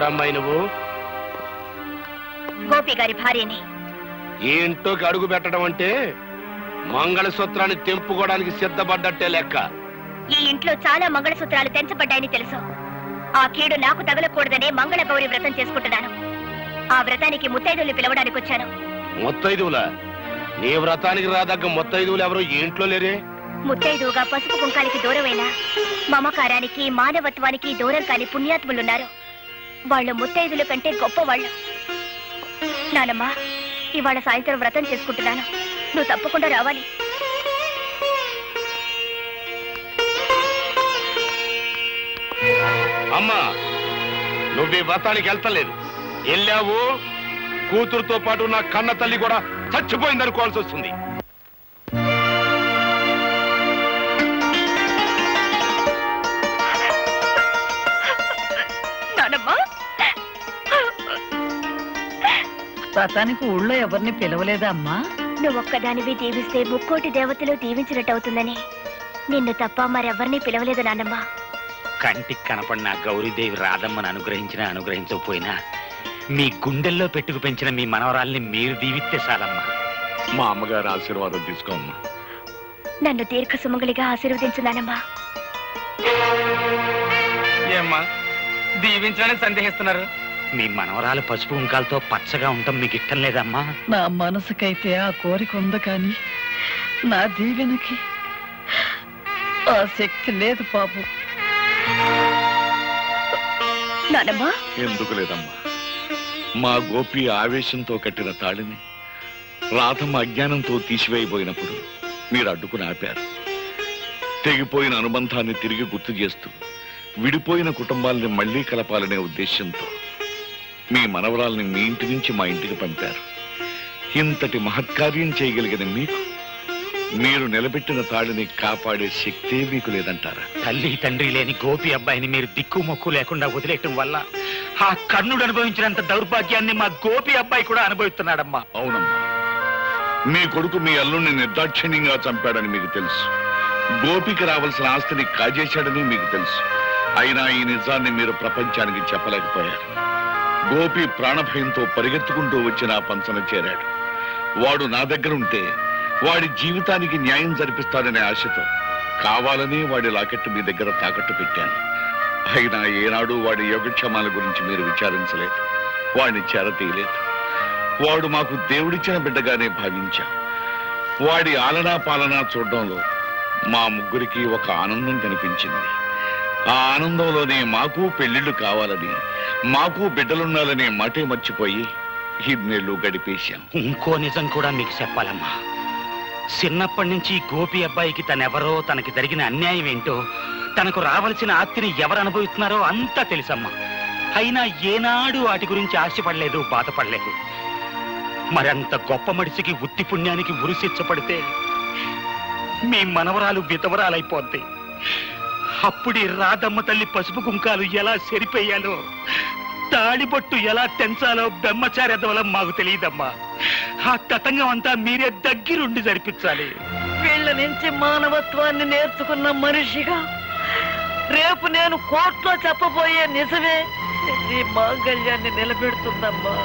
ఎవరమ్మాయి నువ్వు గోపి గారి భార్యని ఈ ఇంట్లోకి అడుగు పెట్టడం అంటే మంగళసూత్రాన్ని తెంపుకోవడానికి సిద్ధపడ్డట్టే లెక్క ఈ ఇంట్లో చాలా మంగళసూత్రాలు తెంచబడ్డాయని తెలుసు ఆ కీడు నాకు తగలకూడదనే మంగళ గౌరి వ్రతం చేసుకుంటున్నాను ఆ వ్రతానికి ముత్తైదుల్ని పిలవడానికి వచ్చాను మొత్తైదువుల నీ వ్రతానికి రాదగ్గ మొత్తైదువులు ఎవరు ఈ ఇంట్లో లేరే ముత్తైదువుగా పసుపు కుంకాలకి దూరమైన మమకారానికి మానవత్వానికి దూరం కాని పుణ్యాత్ములున్నారు వాళ్ళు ముత్తైదుల కంటే గొప్పవాళ్ళు నానమ్మా ఇవాళ సాయంత్రం వ్రతం చేసుకుంటున్నాను నువ్వు తప్పకుండా రావాలి అమ్మా నువ్వు ఈ వ్రతానికి వెళ్తలేదు వెళ్ళావు కూతురుతో పాటు నా కన్న తల్లి కూడా చచ్చిపోయింది అనుకోవాల్సి వస్తుంది నానమ్మా వ్రతానికి ఊళ్ళో ఎవరిని పిలవలేదా అమ్మా నువ్వు ఒక్కదానివి దీవిస్తే ముక్కోటి దేవతలు దీవించినట్టు అవుతుందని నిన్ను తప్ప మరెవరిని పిలవలేదు నాన్నమ్మ కంటికి కనపడిన గౌరీదేవి రాధమ్మను అనుగ్రహించినా అనుగ్రహించకపోయినా మీ గుండెల్లో పెట్టుకు పెంచిన మీ మనవరాల్ని మీరు దీవిస్తే చాలమ్మా మా అమ్మగారు ఆశీర్వాదం తీసుకోమ్మా నన్ను దీర్ఘ సుమంగళిగా ఆశీర్వదించు నానమ్మా ఏమ్మా దీవించడానికి సందేహిస్తున్నారు మీ మనవరాలు పసుపు కుంకాలతో పచ్చగా ఉండటం మీకు ఇష్టం లేదమ్మా నా మనసుకైతే ఆ కోరిక ఉంది కానీ నా దీవెనకి ఆ శక్తి లేదు పాపు నానమ్మా ఎందుకు లేదమ్మా మా గోపి ఆవేశంతో కట్టిన తాళిని రాధమ్మ అజ్ఞానంతో తీసివేయబోయినప్పుడు మీరు అడ్డుకుని ఆపారు తెగిపోయిన అనుబంధాన్ని తిరిగి గుర్తు చేస్తూ విడిపోయిన కుటుంబాల్ని మళ్లీ కలపాలనే ఉద్దేశంతో మీ మనవరాల్ని మీ ఇంటి నుంచి మా ఇంటికి పంపారు ఇంతటి మహత్కార్యం చేయగలిగిన మీకు మీరు నిలబెట్టిన తాళిని కాపాడే శక్తే మీకు లేదంటారా తల్లి తండ్రి లేని గోపి అబ్బాయిని మీరు దిక్కు మొక్కు లేకుండా వదిలేయటం వల్ల ఆ కర్ణుడు అనుభవించినంత దౌర్భాగ్యాన్ని మా గోపి అబ్బాయి కూడా అనుభవిస్తున్నాడమ్మా అవునమ్మా మీ కొడుకు మీ అల్లుణ్ణి నిర్దాక్షిణ్యంగా చంపాడని మీకు తెలుసు గోపికి రావాల్సిన ఆస్తిని కాజేశాడని మీకు తెలుసు అయినా ఈ నిజాన్ని మీరు ప్రపంచానికి చెప్పలేకపోయారు గోపి ప్రాణభయంతో పరిగెత్తుకుంటూ వచ్చి నా పంచన చేరాడు వాడు నా దగ్గర ఉంటే వాడి జీవితానికి న్యాయం జరిపిస్తాడనే ఆశతో కావాలని వాడి లాకెట్ మీ దగ్గర తాకట్టు పెట్టాను అయినా ఏనాడు వాడి యోగక్షేమాల గురించి మీరు విచారించలేదు వాడిని చేరతీయలేదు వాడు మాకు దేవుడిచ్చిన బిడ్డగానే భావించాం వాడి ఆలనా పాలనా చూడడంలో మా ముగ్గురికి ఒక ఆనందం కనిపించింది ఆ ఆనందంలోనే మాకు పెళ్లిళ్ళు కావాలని మాకు బిడ్డలుండాలనే మాటే మర్చిపోయి ఇన్నేళ్లు గడిపేశాం ఇంకో నిజం కూడా మీకు చెప్పాలమ్మా చిన్నప్పటి నుంచి గోపి అబ్బాయికి తనెవరో తనకి జరిగిన అన్యాయం ఏంటో తనకు రావలసిన ఆస్తిని ఎవరు అనుభవిస్తున్నారో అంతా తెలుసమ్మా అయినా ఏనాడు వాటి గురించి ఆశపడలేదు బాధపడలేదు మరంత గొప్ప మడిసికి ఉత్తి పుణ్యానికి ఉరిశిచ్చపడితే మీ మనవరాలు విధవరాలైపోద్ది అప్పుడి రాధమ్మ తల్లి పసుపు కుంకాలు ఎలా సరిపోయాలో తాడిబొట్టు ఎలా తెంచాలో బెమ్మచారెద్దవలం మాకు తెలియదమ్మా ఆ తతంగం అంతా మీరే దగ్గరుండి జరిపించాలి వీళ్ళ నుంచి మానవత్వాన్ని నేర్చుకున్న మనిషిగా రేపు నేను కోర్టులో చెప్పబోయే నిజమే నీ మాంగళ్యాన్ని నిలబెడుతుందమ్మా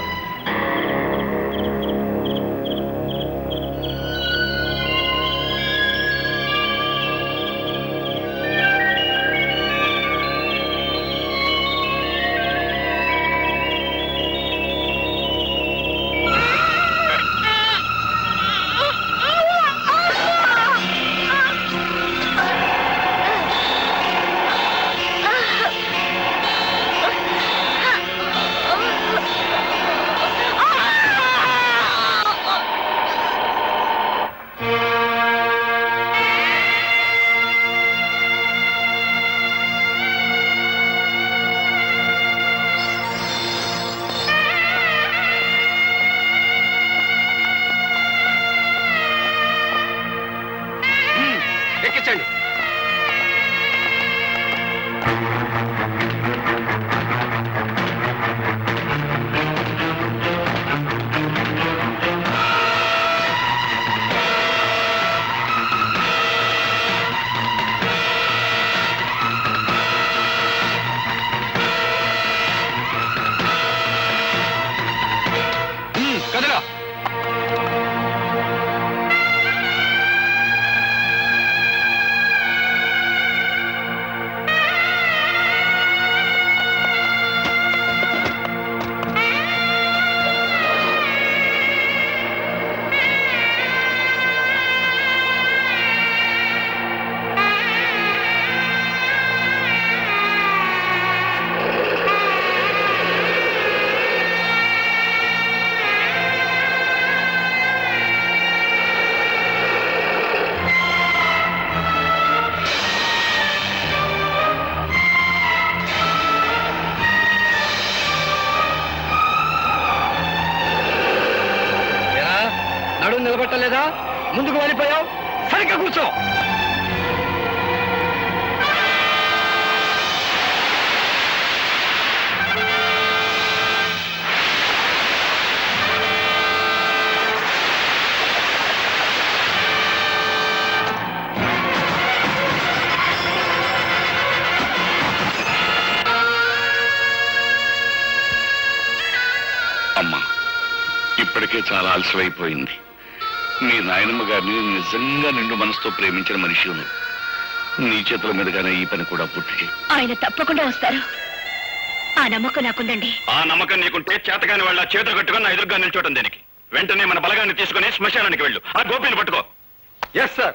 ఎక్కించండి ముందుకు వెళ్ళిపోయావు సరిగ్గా కూర్చో అమ్మా ఇప్పటికే చాలా ఆలస్యమైపోయింది మీ నాయనమ్మ గారిని నిజంగా నిండు మనసుతో ప్రేమించిన మనిషి నువ్వు నీ చేతుల మీదుగానే ఈ పని కూడా పూర్తి చేయి ఆయన తప్పకుండా వస్తారు ఆ నమ్మకం నాకుందండి ఆ నమ్మకం నీకుంటే చేతగాని వాళ్ళ చేతులు కట్టుకొని నా ఎదురుగా నిల్చోటం దేనికి వెంటనే మన బలగాన్ని తీసుకుని శ్మశానానికి వెళ్ళు ఆ గోపిని పట్టుకో ఎస్ సార్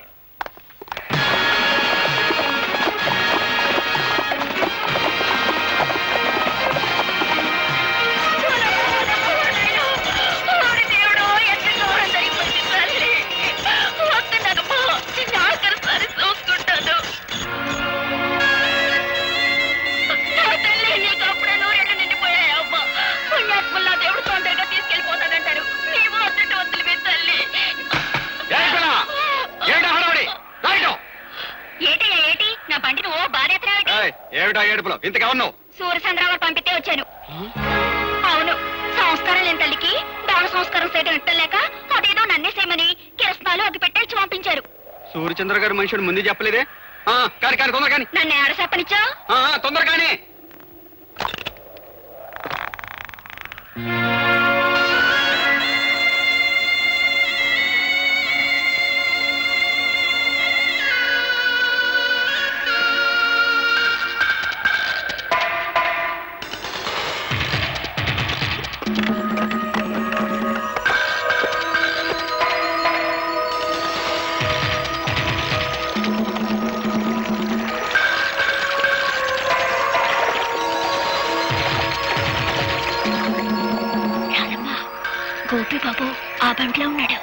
ఏటయ్యా ఏటి నా బండిని ఓ బాధేత్రావేటి ఏమిటా ఏడుపులో ఇంతగా ఉన్నావు సూర్యచంద్రరావు పంపితే వచ్చాను అవును సంస్కారం లేని తల్లికి దాన సంస్కారం చేయడం ఇట్టలేక అదేదో నన్నే చేయమని కిరసనాలు అగ్గి పెట్టేసి పంపించారు సూర్యచంద్ర గారు మనుషుడు ముందు చెప్పలేదే ఆ, కాని కాని తొందర కాని నన్ను ఆడ చెప్పనిచ్చా ఆ, ఆ, తొందర కాని రాదమ్మ గోపి బాబు ఆ బండిలో ఉన్నాడు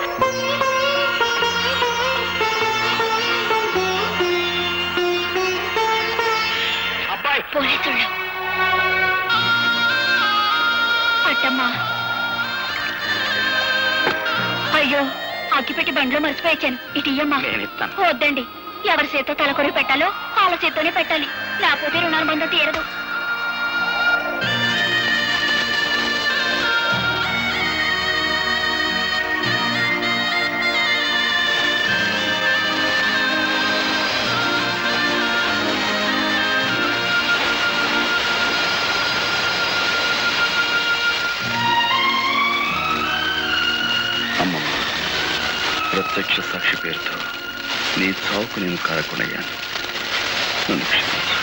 అబ్బాయి పోలీసుళ్ళు అట్టమ్మా అయ్యో అగ్గిపెట్టి బండిలో మర్చిపోయాను ఇటు ఇయ్యమ్మా నేను ఇస్తాను వద్దండి ఎవరి చేత్తో తలకొరి పెట్టాలో వాళ్ళ చేత్తోనే పెట్టాలి లేకపోతే రుణానుబంధం తీరదు అమ్మమ్మ ప్రత్యక్ష సాక్షి పేరుతో నీ చావుకు నేను కారకునయ్యాను నన్ను క్షమించు